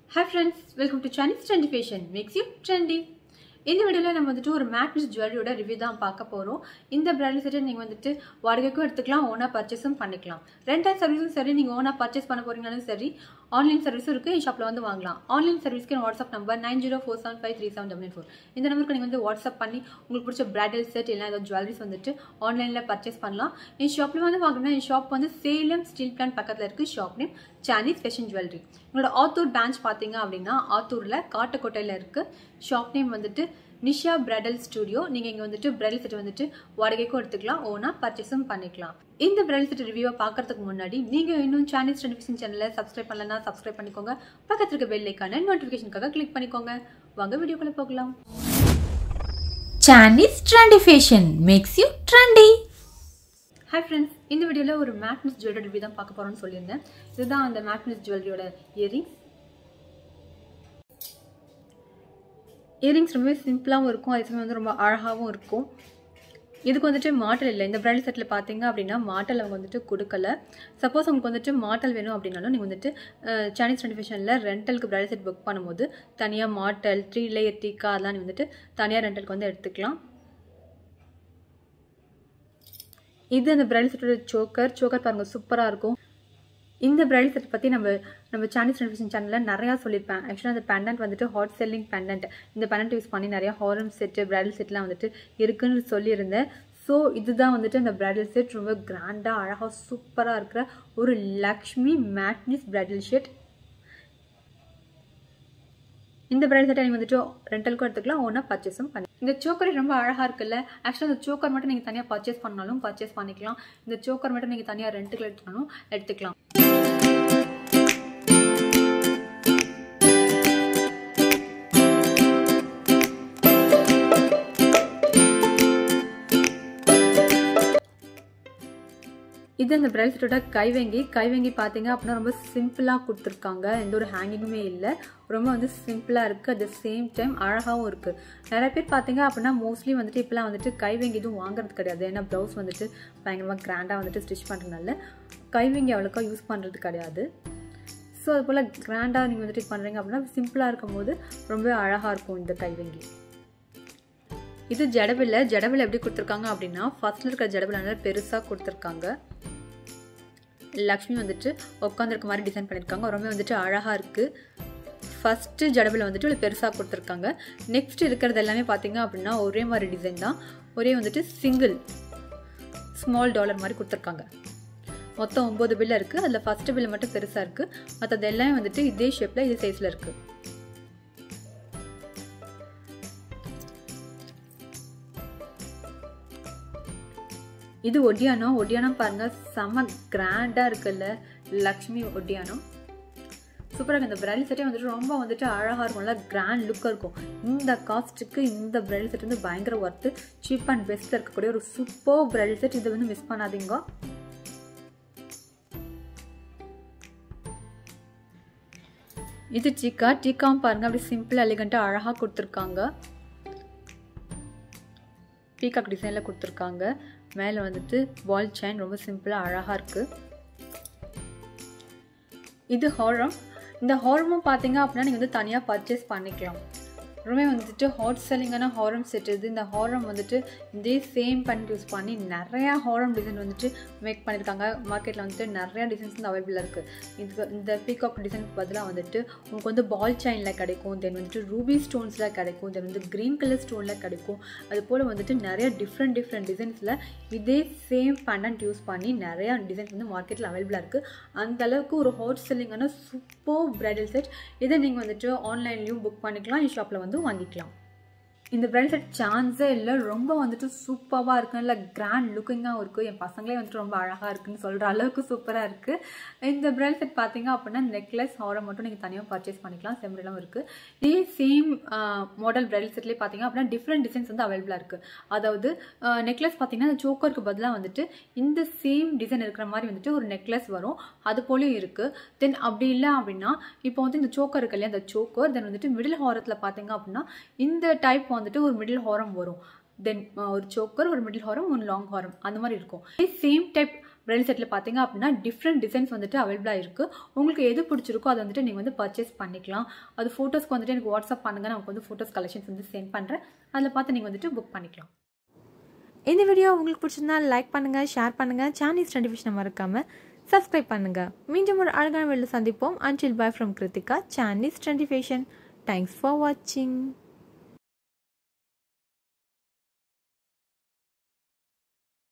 Hi friends welcome to Chinese trendy fashion makes you trendy இந்த வீடியோவில் நம்ம வந்துட்டு ஒரு மேட்னிஸ் ஜுவல்லரியோட ரிவ்யூ தான் பார்க்க போகிறோம் இந்த பிராண்ட் செட்டை நீங்கள் வந்துட்டு வாடகைக்கும் எடுத்துக்கலாம் ஓனாக பர்ச்சேஸும் பண்ணிக்கலாம் ரெண்டாயிரம் சர்வீஸும் சரி நீங்கள் ஓனாக பர்ச்சேஸ் பண்ண போகிறீங்கனாலும் சரி ஆன்லைன் சர்வீஸும் இருக்குது என் ஷாப்பில் வந்து வாங்கலாம் ஆன்லைன் சர்வீஸ்க்கு WhatsApp number nine zero four seven five three seven double four இந்த நம்பருக்கு நீங்கள் வந்து வாட்ஸ்அப் பண்ணி உங்களுக்கு பிடிச்ச பிராடல் செட் இல்லை ஏதாவது ஜுவல்லரிஸ் வந்துட்டு ஆன்லைனில் பர்ச்சேஸ் பண்ணலாம் என் ஷாப்பில் வந்து வாங்கினா என் ஷாப் வந்து சேலம் ஸ்டீல் பிளான் பக்கத்தில் இருக்குது shop name Chinese fashion jewellery உங்களோட ஆத்தூர் பிரான்ச் பார்த்தீங்க அப்படின்னா ஆத்தூரில் காட்டுக்கோட்டையில் இருக்குது ஷாப் நேம் வந்துட்டு நிஷா பிரைடல் ஸ்டுடியோ நீங்கள் இங்கே வந்துட்டு பிரைடல் செட் வந்துட்டு வாடகைக்கும் எடுத்துக்கலாம் ஓனாக பர்ச்சேஸும் பண்ணிக்கலாம் இந்த பிரைடல் செட் ரிவ்யூவை பார்க்கறதுக்கு முன்னாடி நீங்கள் இன்னும் சானீஸ் டெலிவிஷன் சேனலை சப்ஸ்கிரைப் பண்ணலன்னா சப்ஸ்கிரைப் பண்ணிக்கோங்க பக்கத்துல இருக்க பெல் ஐக்கான நோட்டிஃபிகேஷனுக்காக கிளிக் பண்ணிக்கோங்க வாங்க வீடியோக்குள்ளே போகலாம் Chinese trendy fashion makes you trendy. Hi friends இந்த வீடியோவில் ஒரு மேட்னிஸ் ஜுவல்லரி ரிவ்யூ தான் பார்க்க போகிறோம்னு சொல்லியிருந்தேன் இதுதான் அந்த மேட்னிஸ் ஜுவல்லரியோட இயரிங்ஸ் இயரிங்ஸ் ரொம்பவே சிம்பிளாகவும் இருக்கும் அதே சமயம் வந்து ரொம்ப அழகாகவும் இருக்கும் இதுக்கு வந்துட்டு மாட்டல் இல்லை இந்த பிரைடல் செட்டில் பார்த்தீங்க அப்படின்னா மாட்டல் அவங்க வந்துட்டு கொடுக்கல சப்போஸ் உங்களுக்கு வந்துட்டு மாட்டல் வேணும் அப்படின்னாலும் நீங்கள் வந்துட்டு சைனீஸ் ரெண்டிஃபிகேஷனில் ரெண்டலுக்கு பிரைடல் செட் புக் பண்ணும்போது தனியாக மாட்டல் த்ரீ லேயர் டீக்கா அதெல்லாம் நீ வந்துட்டு தனியாக ரெண்டலுக்கு வந்து எடுத்துக்கலாம் இது அந்த பிரைடல் செட்டோட சோக்கர் சோக்கர் பாருங்கள் சூப்பராக இருக்கும் இந்த பிரைடல் செட் பற்றி நம்ம நம்ம சானீஸ் டெலிவிஷன் சேனலில் நிறையா சொல்லியிருப்பேன் ஆக்சுவலாக அந்த பெண்டன்ட் வந்துட்டு ஹாட் செல்லிங் பெண்டன்ட் இந்த பெண்டன்ட் யூஸ் பண்ணி நிறையா ஹாரம் செட்டு பிரைடல் செட்லாம் வந்துட்டு இருக்குன்னு சொல்லியிருந்தேன் ஸோ இதுதான் வந்துட்டு அந்த பிரைடல் செட் ரொம்ப கிராண்டாக அழகாக சூப்பராக இருக்கிற ஒரு லக்ஷ்மி மேட்னிஸ் பிரைடல் ஷெட் இந்த பிரைடல் செட்டை நீங்கள் வந்துட்டு ரெண்டலுக்கும் எடுத்துக்கலாம் ஒன்றா பர்ச்சேஸும் பண்ணி இந்த சோக்கர் ரொம்ப அழகாக இருக்குல்ல ஆக்சுவலாக இந்த சோக்கர் மட்டும் நீங்கள் தனியாக பர்ச்சேஸ் பண்ணாலும் பர்ச்சேஸ் பண்ணிக்கலாம் இந்த சோக்கர் மட்டும் நீங்கள் தனியாக ரெண்ட்டுக்கு எடுத்துக்கணும் எடுத்துக்கலாம் இது அந்த பிரைல் செட்டோட கைவங்கி கைவங்கி பார்த்தீங்க அப்படின்னா ரொம்ப சிம்பிளாக கொடுத்துருக்காங்க எந்த ஒரு ஹேங்கிங்குமே இல்லை ரொம்ப வந்து சிம்பிளாக இருக்குது அட் த சேம் டைம் அழகாகவும் இருக்குது நிறைய பேர் பார்த்தீங்க அப்படின்னா மோஸ்ட்லி வந்துட்டு இப்போலாம் வந்துட்டு கைவங்கி எதுவும் வாங்குறது கிடையாது ஏன்னா ப்ளவுஸ் வந்துட்டு பயங்கரமாக கிராண்டாக வந்துட்டு ஸ்டிச் பண்ணுறதுனால கைவங்கி அவ்வளோக்கா யூஸ் பண்ணுறது கிடையாது ஸோ அது போல் கிராண்டாக நீங்கள் வந்துட்டு பண்ணுறீங்க அப்படின்னா சிம்பிளாக இருக்கும் போது ரொம்ப அழகாக இருக்கும் இந்த கைவங்கி இது ஜடவில் ஜடவில் எப்படி கொடுத்துருக்காங்க அப்படின்னா ஃபர்ஸ்ட்ல இருக்கிற ஜடவில் நல்லா பெருசாக கொடுத்துருக்காங்க லக்ஷ்மி வந்துட்டு உட்காந்துருக்க மாதிரி டிசைன் பண்ணியிருக்காங்க ரொம்ப வந்துட்டு அழகாக இருக்குது ஃபஸ்ட்டு ஜடவில் வந்துட்டு ஒரு பெருசாக கொடுத்துருக்காங்க நெக்ஸ்ட் இருக்கிறது எல்லாமே பார்த்தீங்க அப்படின்னா ஒரே மாதிரி டிசைன் தான் ஒரே வந்துட்டு சிங்கிள் ஸ்மால் டாலர் மாதிரி கொடுத்துருக்காங்க மொத்தம் ஒம்பது பில்ல இருக்குது அதில் ஃபஸ்ட்டு பில்லு மட்டும் பெருசாக இருக்குது மற்றது எல்லாமே வந்துட்டு இதே ஷேப்பில் இதே சைஸில் இருக்குது இது ஒட்டியானம் ஒட்டியானம் பாருங்க செம்ம கிராண்டாக இருக்குல்ல லக்ஷ்மி ஒட்டியானம் சூப்பராக இந்த பிரைடல் செட்டே வந்துட்டு ரொம்ப வந்துட்டு அழகாக இருக்கும்ல கிராண்ட் லுக்காக இருக்கும் இந்த காஸ்ட்டுக்கு இந்த பிரைடல் செட் வந்து பயங்கர ஒர்த்து சீப் அண்ட் பெஸ்ட்டில் இருக்கக்கூடிய ஒரு சூப்பர் பிரைடல் செட் இதை வந்து மிஸ் பண்ணாதீங்க இது டீக்கா டீக்காவும் பாருங்க அப்படி சிம்பிள் எலிகண்ட்டாக அழகாக கொடுத்துருக்காங்க பீகாக் டிசைனில் கொடுத்துருக்காங்க மேலே வந்துட்டு பால் செயின் ரொம்ப சிம்பிளாக அழகாக இருக்குது இது ஹாரம் இந்த ஹாரமும் பார்த்தீங்க அப்படின்னா நீங்கள் வந்து தனியாக பர்ச்சேஸ் பண்ணிக்கலாம் ரொம்ப வந்துட்டு ஹாட் செல்லிங்கான ஹாரம் செட் இது இந்த ஹாரம் வந்துட்டு இதே சேம் பண்ணி யூஸ் பண்ணி நிறையா ஹாரம் டிசைன் வந்துட்டு மேக் பண்ணியிருக்காங்க மார்க்கெட்டில் வந்துட்டு நிறையா டிசைன்ஸ் வந்து அவைலபிளாக இருக்குது இதுக்கு இந்த பீகாக் டிசைனுக்கு பதிலாக வந்துட்டு உங்களுக்கு வந்து பால் செயினில் கிடைக்கும் தென் வந்துட்டு ரூபி ஸ்டோன்ஸில் கிடைக்கும் தென் வந்து க்ரீன் கலர் ஸ்டோனில் கிடைக்கும் அது போல் வந்துட்டு நிறைய டிஃப்ரெண்ட் டிஃப்ரெண்ட் டிசைன்ஸில் இதே சேம் பண்டன்ட் யூஸ் பண்ணி நிறையா டிசைன்ஸ் வந்து மார்க்கெட்டில் அவைலபிளாக இருக்குது அந்த அளவுக்கு ஒரு ஹாட் செல்லிங்கான சூப்பர் பிரைடல் செட் இதை நீங்கள் வந்துட்டு ஆன்லைன்லேயும் புக் பண்ணிக்கலாம் என் ஷாப்பில் வந்து வாங்கிக்கலாம் இந்த பிரைடல் செட் சான்ஸே இல்லை ரொம்ப வந்துட்டு சூப்பராக இருக்குது இல்லை கிராண்ட் லுக்கிங்காகவும் இருக்குது என் பசங்களே வந்துட்டு ரொம்ப அழகாக இருக்குன்னு சொல்கிற அளவுக்கு சூப்பராக இருக்குது இந்த பிரைடல் செட் பார்த்தீங்க அப்படின்னா நெக்லஸ் ஹாரம் மட்டும் நீங்கள் தனியாக பர்ச்சேஸ் பண்ணிக்கலாம் செம்ரிலாம் இருக்குது இதே சேம் மாடல் பிரைடல் செட்லேயே பார்த்தீங்க அப்படின்னா டிஃப்ரெண்ட் டிசைன்ஸ் வந்து அவைலபிளாக இருக்குது அதாவது நெக்லஸ் பார்த்தீங்கன்னா அந்த சோக்கருக்கு பதிலாக வந்துட்டு இந்த சேம் டிசைன் இருக்கிற மாதிரி வந்துட்டு ஒரு நெக்லஸ் வரும் அது போலையும் இருக்குது தென் அப்படி இல்லை அப்படின்னா இப்போ வந்து இந்த சோக்கர் இருக்கு இல்லையா அந்த சோக்கர் தென் வந்துட்டு மிடில் ஹாரத்தில் பார்த்தீங்க அப்படின்னா இந்த டைப் வந்துட்டு ஒரு மிடில் ஹாரம் வரும் தென் ஒரு சோக்கர் ஒரு மிடில் ஹாரம் ஒரு லாங் ஹாரம் அந்த மாதிரி இருக்கும் சேம் டைப் பிரெண்ட் செட்டில் பார்த்தீங்க அப்படின்னா டிஃப்ரெண்ட் டிசைன்ஸ் வந்துட்டு அவைலபிளாக இருக்குது உங்களுக்கு எது பிடிச்சிருக்கோ அதை வந்துட்டு நீங்கள் வந்து பர்ச்சேஸ் பண்ணிக்கலாம் அது ஃபோட்டோஸ்க்கு வந்துட்டு எனக்கு வாட்ஸ்அப் பண்ணுங்கள் நான் உங்களுக்கு வந்து ஃபோட்டோஸ் கலெக்ஷன்ஸ் வந்து சென்ட் பண்ணுறேன் அதில் பார்த்து நீங்கள் வந்துட்டு புக் பண்ணிக்கலாம் இந்த வீடியோ உங்களுக்கு பிடிச்சிருந்தா லைக் பண்ணுங்கள் ஷேர் பண்ணுங்கள் சானீஸ் டெலிவிஷனை மறக்காமல் சப்ஸ்கிரைப் பண்ணுங்கள் மீண்டும் ஒரு அழகான வெளியில் சந்திப்போம் until bye from Krithika Chinese twenty fashion thanks for வாட்சிங்